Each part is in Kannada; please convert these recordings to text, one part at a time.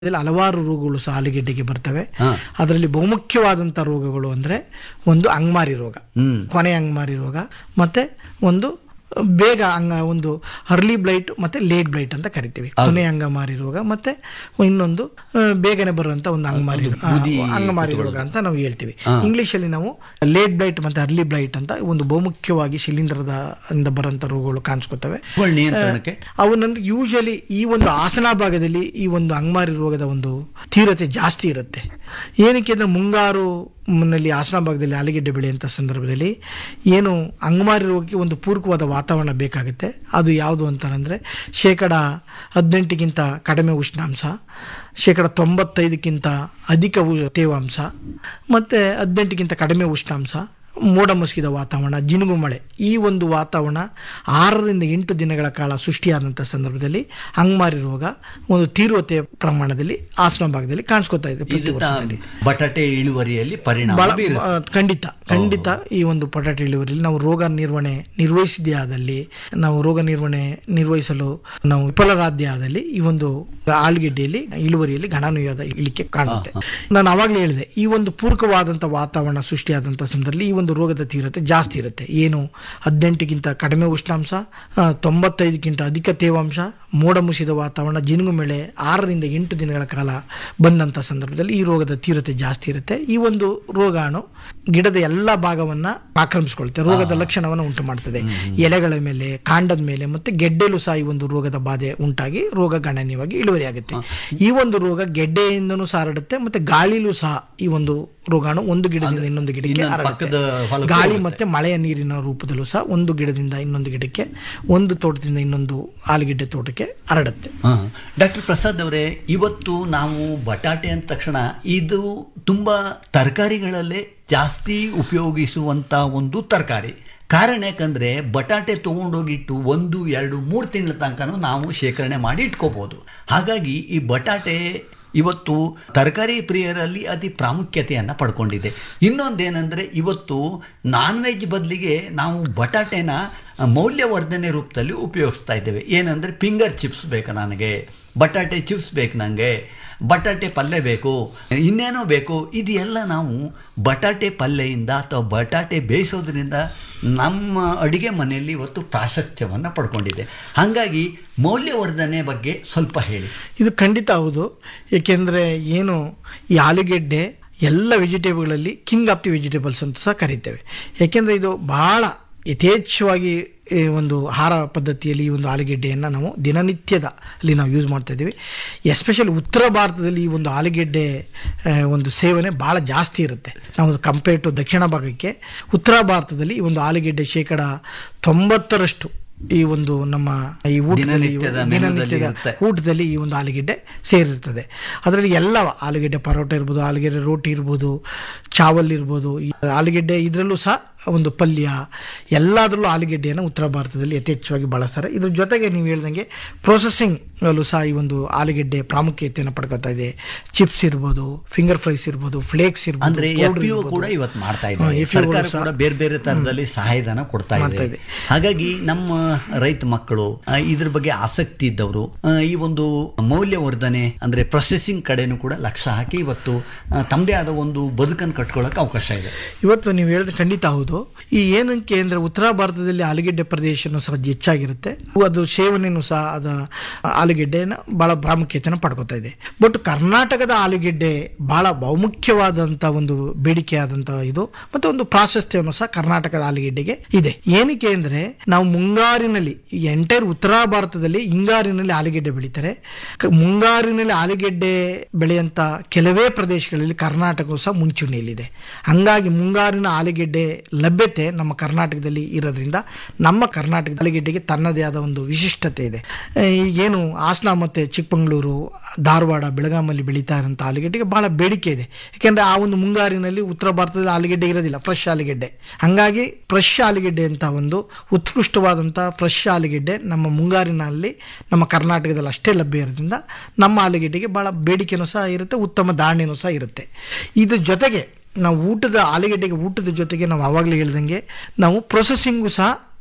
ಇದರಲ್ಲಿ ಹಲವಾರು ರೋಗಗಳು ಸಹ ಆಲೂಗೆಡ್ಡೆಗೆ ಬರ್ತವೆ ಹಾ. ಅದರಲ್ಲಿ ಬಹುಮುಖ್ಯವಾದಂಥ ರೋಗಗಳು ಅಂದರೆ ಒಂದು ಅಂಗಮಾರಿ ರೋಗ ಹ್ಮ್. ಕೊನೆ ಅಂಗಮಾರಿ ರೋಗ ಮತ್ತೆ ಒಂದು ಬೇಗ ಅಂಗ ಒಂದು ಅರ್ಲಿ ಬ್ಲೈಟ್ ಮತ್ತೆ ಲೇಟ್ ಬ್ಲೈಟ್ ಅಂತ ಕರಿತೀವಿ ಕೊನೆ ಅಂಗಮಾರಿ ರೋಗ ಮತ್ತೆ ಇನ್ನೊಂದು ಆ, ಬೇಗನೆ ಬರುವಂತ ಒಂದು ಅಂಗಮಾರಿ ಒಂದು ಆ, ಬೂದಿ ಅಂಗಮಾರಿ ರೋಗ ಅಂತ ನಾವು ಹೇಳ್ತೀವಿ ಹಾ. ಇಂಗ್ಲಿಷ್ ಅಲ್ಲಿ ನಾವು ಲೇಟ್ ಬ್ಲೈಟ್ ಮತ್ತೆ ಅರ್ಲಿ ಬ್ಲೈಟ್ ಅಂತ ಒಂದು ಬಹುಮುಖ್ಯವಾಗಿ ಶಿಲೀಂಧ್ರದ ಇಂದ ಬರುವಂತ ರೋಗಗಳು ಕಾಣಿಸ್ಕೊತವೆ ಇವುಗಳ ನಿಯಂತ್ರಣಕ್ಕೆ ಅವನೊಂದು ಯೂಶಲಿ ಈ ಒಂದು ಆಸನ ಭಾಗದಲ್ಲಿ ಈ ಒಂದು ಅಂಗಮಾರಿ ರೋಗದ ಒಂದು ತೀವ್ರತೆ ಜಾಸ್ತಿ ಇರುತ್ತೆ ಏನಕ್ಕೆ ಅಂದ್ರೆ ಮುಂಗಾರು ನಲ್ಲಿ ಆಸನ ಭಾಗದಲ್ಲಿ ಆಲೂಗೆಡ್ಡೆ ಬೆಳೆಯುವಂಥ ಸಂದರ್ಭದಲ್ಲಿ ಏನು ಅಂಗಮಾರಿ ರೋಗಕ್ಕೆ ಒಂದು ಪೂರಕವಾದ ವಾತಾವರಣ ಬೇಕಾಗುತ್ತೆ ಅದು ಯಾವುದು ಅಂತಂದರೆ ಶೇಕಡ ಹದಿನೆಂಟಕ್ಕಿಂತ ಕಡಿಮೆ ಉಷ್ಣಾಂಶ ಶೇಕಡ ತೊಂಬತ್ತೈದಕ್ಕಿಂತ ಅಧಿಕ ಉ- ತೇವಾಂಶ ಮತ್ತು ಹದಿನೆಂಟಕ್ಕಿಂತ ಕಡಿಮೆ ಉಷ್ಣಾಂಶ ಮೋಡ ಮುಸುಕಿದ ವಾತಾವರಣ ಜಿನುಗು ಮಳೆ ಈ ಒಂದು ವಾತಾವರಣ ಆರರಿಂದ ಎಂಟು ದಿನಗಳ ಕಾಲ ಸೃಷ್ಟಿಯಾದಂಥ ಸಂದರ್ಭದಲ್ಲಿ ಅಂಗಮಾರಿ ರೋಗ ಒಂದು ತೀವ್ರತೆ ಪ್ರಮಾಣದಲ್ಲಿ ಆಸನ ಭಾಗದಲ್ಲಿ ಕಾಣಿಸ್ಕೊತಾ ಇದೆ ಪ್ರತಿ ಇದು ತ- ವರ್ಷದಲ್ಲಿ ಬಟಾಟೆ ಇಳುವರಿಯಲ್ಲಿ ಪರಿಣಾಮ ಬಹಳ ಬೀರುತ್ತೆ. ಆ, ಖಂಡಿತ ಖಂಡಿತ ಈ ಒಂದು ಪಟಾಟೆ ಇಳುವರಿಯಲ್ಲಿ ನಾವು ರೋಗ ನಿರ್ವಹಣೆ ನಿರ್ವಹಿಸಿದೇ ಆದಲ್ಲಿ ನಾವು ರೋಗ ನಿರ್ವಹಣೆ ನಿರ್ವಹಿಸಲು ನಾವು ವಿಫಲರಾದ್ಯ ಆದಲ್ಲಿ ಈ ಒಂದು ಆಲೂಗೆಡ್ಡೆಯಲ್ಲಿ ಇಳುವರಿಯಲ್ಲಿ ಗಣನೀಯವಾದ ಇಳಿಕೆ ಕಾಣುತ್ತೆ ನಾನು ಅವಾಗಲೇ ಹೇಳಿದೆ ಈ ಒಂದು ಪೂರಕವಾದಂಥ ವಾತಾವರಣ ಸೃಷ್ಟಿಯಾದಂಥ ಸಂದರ್ಭದಲ್ಲಿ ಈ ಒಂದು ರೋಗದ ತೀವ್ರತೆ ಜಾಸ್ತಿ ಇರುತ್ತೆ ಏನು ಹದಿನೆಂಟಕ್ಕಿಂತ ಕಡಿಮೆ ಉಷ್ಣಾಂಶ ಆ, ತೊಂಬತ್ತೈದಕ್ಕಿಂತ ಅಧಿಕ ತೇವಾಂಶ ಮೋಡ ಮುಸಿದ ವಾತಾವರಣ ಜಿನುಗು ಮಳೆ ಆರರಿಂದ ಎಂಟು ದಿನಗಳ ಕಾಲ ಬಂದಂಥ ಸಂದರ್ಭದಲ್ಲಿ ಈ ರೋಗದ ತೀವ್ರತೆ ಜಾಸ್ತಿ ಇರುತ್ತೆ ಈ ಒಂದು ರೋಗಾಣು ಗಿಡದ ಎಲ್ಲ ಭಾಗವನ್ನ ಆಕ್ರಮಿಸಿಕೊಳ್ಳುತ್ತೆ ರೋಗದ ಲಕ್ಷಣವನ್ನು ಉಂಟು ಮಾಡ್ತದೆ ಎಲೆಗಳ ಮೇಲೆ ಕಾಂಡದ ಮೇಲೆ ಮತ್ತೆ ಗೆಡ್ಡೆಲೂ ಸಹ ಈ ಒಂದು ರೋಗದ ಬಾಧೆ ಉಂಟಾಗಿ ರೋಗ ಗಣನೀಯವಾಗಿ ಇಳುವರಿ ಆಗುತ್ತೆ ಈ ಒಂದು ರೋಗ ಗೆಡ್ಡೆಯಿಂದನೂ ಸಹ ಹರಡುತ್ತೆ ಮತ್ತೆ ಗಾಳಿಲೂ ಸಹ ಈ ಒಂದು ರೋಗಾಣು ಒಂದು ಗಿಡದಿಂದ ಇನ್ನೊಂದು ಗಿಡಕ್ಕೆ ಇನ್ನೊಂದು ಹರಡುತ್ತೆ ಪಕ್ಕದ ಹೊಲಕ್ಕೂ ಗಾಳಿ ಹೋಗುತ್ತೆ. ಮತ್ತೆ ಮಳೆಯ ನೀರಿನ ರೂಪದಲ್ಲೂ ಸಹ ಒಂದು ಗಿಡದಿಂದ ಇನ್ನೊಂದು ಗಿಡಕ್ಕೆ ಒಂದು ತೋಟದಿಂದ ಇನ್ನೊಂದು ಆಲೂಗೆಡ್ಡೆ ತೋಟಕ್ಕೆ ಹರಡುತ್ತೆ ಹಾ. ಡಾಕ್ಟರ್ ಪ್ರಸಾದ್ ಅವರೇ ಇವತ್ತು ನಾವು ಬಟಾಟೆ ಅಂದ ತಕ್ಷಣ ಇದು ತುಂಬಾ ತರಕಾರಿಗಳಲ್ಲೇ ಜಾಸ್ತಿ ಉಪಯೋಗಿಸುವಂತ ಒಂದು ತರಕಾರಿ ಕಾರಣ ಯಾಕಂದ್ರೆ ಬಟಾಟೆ ತಗೊಂಡೋಗಿಟ್ಟು ಒಂದು ಎರಡು ಮೂರು ತಿಂಗಳ ತನಕನೂ ನಾವು ಶೇಖರಣೆ ಮಾಡಿ ಇಟ್ಕೋಬಹುದು ಹಾಗಾಗಿ ಈ ಬಟಾಟೆ ಇವತ್ತು ತರಕಾರಿ ಪ್ರಿಯರಲ್ಲಿ ಅತಿ ಪ್ರಾಮುಖ್ಯತೆಯನ್ನು ಪಡ್ಕೊಂಡಿದೆ ಇನ್ನೊಂದೇನೆಂದರೆ ಇವತ್ತು ನಾನ್ ವೆಜ್ ಬದಲಿಗೆ ನಾವು ಬಟಾಟೆನ ಮೌಲ್ಯವರ್ಧನೆ ರೂಪದಲ್ಲಿ ಉಪಯೋಗಿಸ್ತಾ ಇದ್ದೇವೆ ಏನಂದರೆ ಫಿಂಗರ್ ಚಿಪ್ಸ್ ಬೇಕು ನನಗೆ ಬಟಾಟೆ ಚಿಪ್ಸ್ ಬೇಕು ನನಗೆ ಬಟಾಟೆ ಪಲ್ಯ ಬೇಕು ಇನ್ನೇನೋ ಬೇಕು ಇದೆಲ್ಲ ನಾವು ಬಟಾಟೆ ಪಲ್ಯದಿಂದ ಅಥವಾ ಬಟಾಟೆ ಬೇಯಿಸೋದ್ರಿಂದ ನಮ್ಮ ಅಡುಗೆ ಮನೆಯಲ್ಲಿ ಇವತ್ತು ಪ್ರಾಶಸ್ತ್ಯವನ್ನು ಪಡ್ಕೊಂಡಿದೆ ಹಾಗಾಗಿ ಮೌಲ್ಯವರ್ಧನೆ ಬಗ್ಗೆ ಸ್ವಲ್ಪ ಹೇಳಿ ಇದು ಖಂಡಿತ ಹೌದು ಏಕೆಂದರೆ ಏನು ಈ ಆಲೂಗೆಡ್ಡೆ ಎಲ್ಲ ವೆಜಿಟೇಬಲ್ಗಳಲ್ಲಿ ಕಿಂಗ್ ಆಫ್ ದಿ ವೆಜಿಟೇಬಲ್ಸ್ ಅಂತ ಸಹ ಕರಿತೇವೆ ಯಾಕೆಂದರೆ ಇದು ಬಹಳ ಯಥೇಚ್ಛವಾಗಿ ಈ ಒಂದು ಆಹಾರ ಪದ್ಧತಿಯಲ್ಲಿ ಈ ಒಂದು ಆಲೂಗೆಡ್ಡೆಯನ್ನು ನಾವು ದಿನನಿತ್ಯದ ಅಲ್ಲಿ ನಾವು ಯೂಸ್ ಮಾಡ್ತಾ ಇದ್ದೀವಿ ಎಸ್ಪೆಷಲಿ ಉತ್ತರ ಭಾರತದಲ್ಲಿ ಈ ಒಂದು ಆಲೂಗೆಡ್ಡೆ ಆ, ಒಂದು ಸೇವನೆ ಭಾಳ ಜಾಸ್ತಿ ಇರುತ್ತೆ ನಾವು ಕಂಪೇರ್ ಟು ದಕ್ಷಿಣ ಭಾಗಕ್ಕೆ ಉತ್ತರ ಭಾರತದಲ್ಲಿ ಈ ಒಂದು ಆಲೂಗೆಡ್ಡೆ ಶೇಕಡ ತೊಂಬತ್ತರಷ್ಟು ಈ ಒಂದು ನಮ್ಮ ಈ ಊಟದಲ್ಲಿ ದಿನನಿತ್ಯದ ಮೆನುದಲ್ಲಿ ಇರುತ್ತೆ. ಊಟದಲ್ಲಿ ಈ ಒಂದು ಆಲೂಗೆಡ್ಡೆ ಸೇರಿರ್ತದೆ ಅದರಲ್ಲಿ ಎಲ್ಲ ಆಲೂಗೆಡ್ಡೆ ಪರೋಟ ಇರ್ಬೋದು ಆಲೂಗೆಡ್ಡೆ ರೋಟಿ ಇರ್ಬೋದು ಚಾವಲ್ ಇರ್ಬೋದು ಈ ಆಲೂಗೆಡ್ಡೆ ಇದರಲ್ಲೂ ಸಹ ಒಂದು ಪಲ್ಯ ಎಲ್ಲದರಲ್ಲೂ ಆಲೂಗೆಡ್ಡೆಯನ್ನು ಉತ್ತರ ಭಾರತದಲ್ಲಿ ಯಥೇಚ್ಛವಾಗಿ ಬಳಸ್ತಾರೆ ಇದ್ರ ಜೊತೆಗೆ ನೀವು ಹೇಳ್ದಂಗೆ ಪ್ರೊಸೆಸಿಂಗ್ ಅಲ್ಲೂ ಸಹ ಈ ಒಂದು ಆಲೂಗೆಡ್ಡೆ ಪ್ರಾಮುಖ್ಯತೆಯನ್ನು ಪಡ್ಕೊತಾ ಇದೆ ಚಿಪ್ಸ್ ಇರ್ಬೋದು ಫಿಂಗರ್ ಫ್ರೈಸ್ ಇರ್ಬೋದು ಫ್ಲೇಕ್ಸ್ ಇರ್ಬೋದು ಅಂದ್ರೆ powder ಎಫ್ ಇರ್ಬೋದು. ಕೂಡ ಇವತ್ತು ಮಾಡ್ತಾ ಹಾ, ಇದೆ FPO ಸರ್ಕಾರ ಸಹ ಕೂಡ ಬೇರೆ ಬೇರೆ ತರದಲ್ಲಿ ಸಹಾಯಧನ ಕೊಡ್ತಾ ಮಾಡ್ತಾ ಇದೆ ಇದೆ. ಹಾಗಾಗಿ ನಮ್ಮ ರೈತ ಮಕ್ಕಳು ಆ, ಇದ್ರ ಬಗ್ಗೆ ಆಸಕ್ತಿ ಇದ್ದವರು ಆ, ಈ ಒಂದು ಮೌಲ್ಯವರ್ಧನೆ ಅಂದ್ರೆ ಪ್ರೊಸೆಸಿಂಗ್ ಕಡೆನೂ ಕೂಡ ಲಕ್ಷ್ಯ ಹಾಕಿ ಇವತ್ತು ಆ, ತಮ್ಮದೇ ಆದ ಒಂದು ಬದುಕನ್ನು ಕಟ್ಕೊಳ್ಳೋಕೆ ಅವಕಾಶ ಇದೆ ಇವತ್ತು ನೀವು ಹೇಳಿದ ಖಂಡಿತ ಹೌದು ಈ ಏನಕ್ಕೆ ಅಂದ್ರೆ ಉತ್ತರ ಭಾರತದಲ್ಲಿ ಆಲೂಗೆಡ್ಡೆ ಪ್ರದೇಶನೂ ಸಹ ಹೆಚ್ಚಾಗಿರುತ್ತೆ ಅದು ಸೇವನೆಯೂ ಸಹ ಅದ ಆಲೂಗೆಡ್ಡೆನ ಬಹಳ ಪ್ರಾಮುಖ್ಯತೆಯನ್ನು ಪಡ್ಕೊತಾ ಇದೆ ಬಟ್ ಕರ್ನಾಟಕದ ಆಲೂಗೆಡ್ಡೆ ಬಹಳ ಬಹುಮುಖ್ಯವಾದಂಥ ಒಂದು ಬೇಡಿಕೆಯಾದಂಥ ಇದು ಮತ್ತೆ ಒಂದು ಪ್ರಾಶಸ್ತ್ಯವನ್ನು ಸಹ ಕರ್ನಾಟಕದ ಆಲೂಗೆಡ್ಡೆಗೆ ಇದೆ ಏನಕ್ಕೆ ಅಂದ್ರೆ ನಾವು ಮುಂಗಾರಿನಲ್ಲಿ ಈ ಎಂಟೈರ್ ಉತ್ತರ ಭಾರತದಲ್ಲಿ ಹಿಂಗಾರಿನಲ್ಲಿ ಆಲೂಗೆಡ್ಡೆ ಬೆಳೀತಾರೆ ಕ- ಮುಂಗಾರಿನಲ್ಲಿ ಆಲೂಗೆಡ್ಡೆ ಬೆಳೆಯಂತ ಕೆಲವೇ ಪ್ರದೇಶಗಳಲ್ಲಿ ಕರ್ನಾಟಕವು ಸಹ ಮುಂಚೂಣಿಯಲ್ಲಿದೆ ಹಂಗಾಗಿ ಮುಂಗಾರಿನ ಆಲೂಗೆಡ್ಡೆ ಲಭ್ಯತೆ ನಮ್ಮ ಕರ್ನಾಟಕದಲ್ಲಿ ಇರೋದ್ರಿಂದ ನಮ್ಮ ಕರ್ನಾಟಕದ ಆಲೂಗೆಡ್ಡೆಗೆ ತನ್ನದೇ ಆದ ಒಂದು ವಿಶಿಷ್ಟತೆ ಇದೆ ಆ, ಈಗೇನು ಹಾಸನ ಮತ್ತು ಚಿಕ್ಕಮಗಳೂರು ಧಾರವಾಡ ಬೆಳಗಾಮಲ್ಲಿ ಬೆಳೀತಾ ಇರೋಂಥ ಆಲೂಗೆಡ್ಡೆಗೆ ಬಹಳ ಬೇಡಿಕೆ ಇದೆ ಯಾಕೆಂದರೆ ಆ ಒಂದು ಮುಂಗಾರಿನಲ್ಲಿ ಉತ್ತರ ಭಾರತದಲ್ಲಿ ಆಲೂಗೆಡ್ಡೆ ಇರೋದಿಲ್ಲ ಫ್ರೆಶ್ ಆಲೂಗೆಡ್ಡೆ ಹಂಗಾಗಿ ಫ್ರೆಶ್ ಆಲೂಗೆಡ್ಡೆ ಅಂತ ಒಂದು ಉತ್ಕೃಷ್ಟವಾದಂಥ ಫ್ರೆಶ್ ಆಲೂಗೆಡ್ಡೆ ನಮ್ಮ ಮುಂಗಾರಿನಲ್ಲಿ ನಮ್ಮ ಕರ್ನಾಟಕದಲ್ಲಿ ಅಷ್ಟೇ ಲಭ್ಯ ಇರೋದ್ರಿಂದ ನಮ್ಮ ಆಲೂಗೆಡ್ಡೆಗೆ ಭಾಳ ಬೇಡಿಕೆನೂ ಸಹ ಇರುತ್ತೆ ಉತ್ತಮ ಧಾರಣೆನೂ ಸಹ ಇರುತ್ತೆ ಇದ್ರ ಜೊತೆಗೆ ನಾವು ಊಟದ ಆಲೂಗೆಡ್ಡೆಗೆ ಊಟದ ಜೊತೆಗೆ ನಾವು ಆವಾಗಲೇ ಹೇಳ್ದಂಗೆ ನಾವು ಪ್ರೊಸೆಸಿಂಗು ಸಹ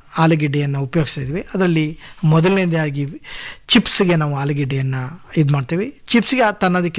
ಆಲೂಗೆಡ್ಡೆಯನ್ನು ಉಪಯೋಗಿಸ್ತಾ ಇದ್ವಿ ಅದರಲ್ಲಿ ಮೊದಲನೇದಾಗಿ ಚಿಪ್ಸ್ಗೆ ನಾವು ಆಲೂಗೆಡ್ಡೆಯನ್ನು ಇದು ಮಾಡ್ತೀವಿ ಚಿಪ್ಸ್ಗೆ ತನ್ನದಕ್ಕೆ